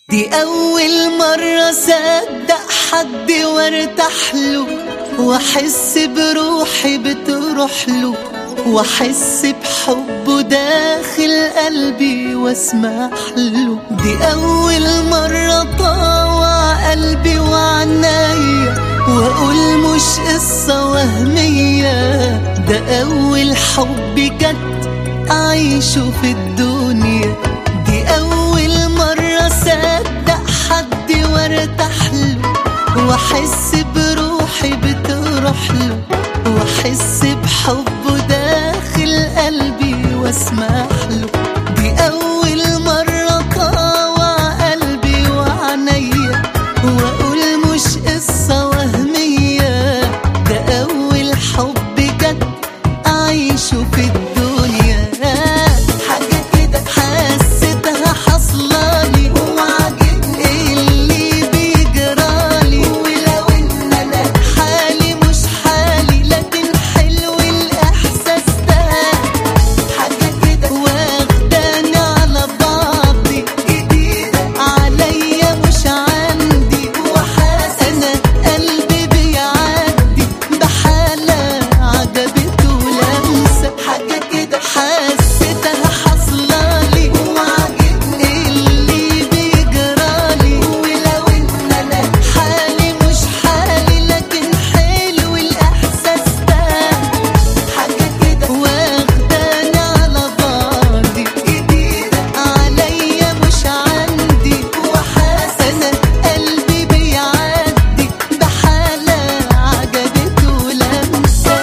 دي أول مرة صدق حد وارتاح له وأحس بروحي بتروح له وأحس بحبه داخل قلبي واسمح له دي أول مرة طاوع قلبي وعنايا وأقول مش قصة وهمية ده أول حب جد أعيشه في الدنيا دي أول مرة صدق حد وارتاح له وأحس بروحي بتروح له وأحس بحبه داخل قلبي واسمح له دي أول مرة طاوع قلبي وعنيا وأقول مش قصة وهمية ده أول حب جد أعيشه في الدنيا حاجة كده حسيتها حصلالي وعاجبني اللي بيجرالي ولو إن أنا حالي مش حالي لكن حلو الإحساس ده حاجة كده واخداني على بعضي جديدة عليا مش عندي وحاسس أنا قلبي بيعدي بحالة عجبته لمسة حاجة كده حسيتها حصلالي وعاجبني اللي بيجرالي ولو إن أنا حالي مش حالي لكن حلو الإحساس ده حاجة كده واخداني على بعضي جديدة عليا مش عندي وحاسس أنا قلبي بيعدي بحالة عجبته لمسة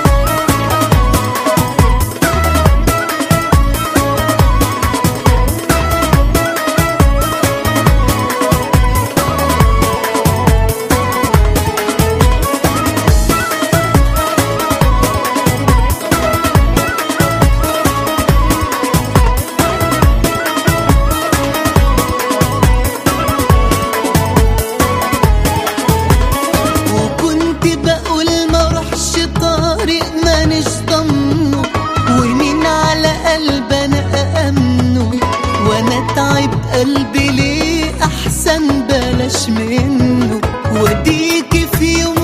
وكنت بقول ما اروحش طريق مانيش ضمنه ومين على قلب انا أأمنه وانا تعب قلبي ليه احسن بلاش منه وديكي في يوم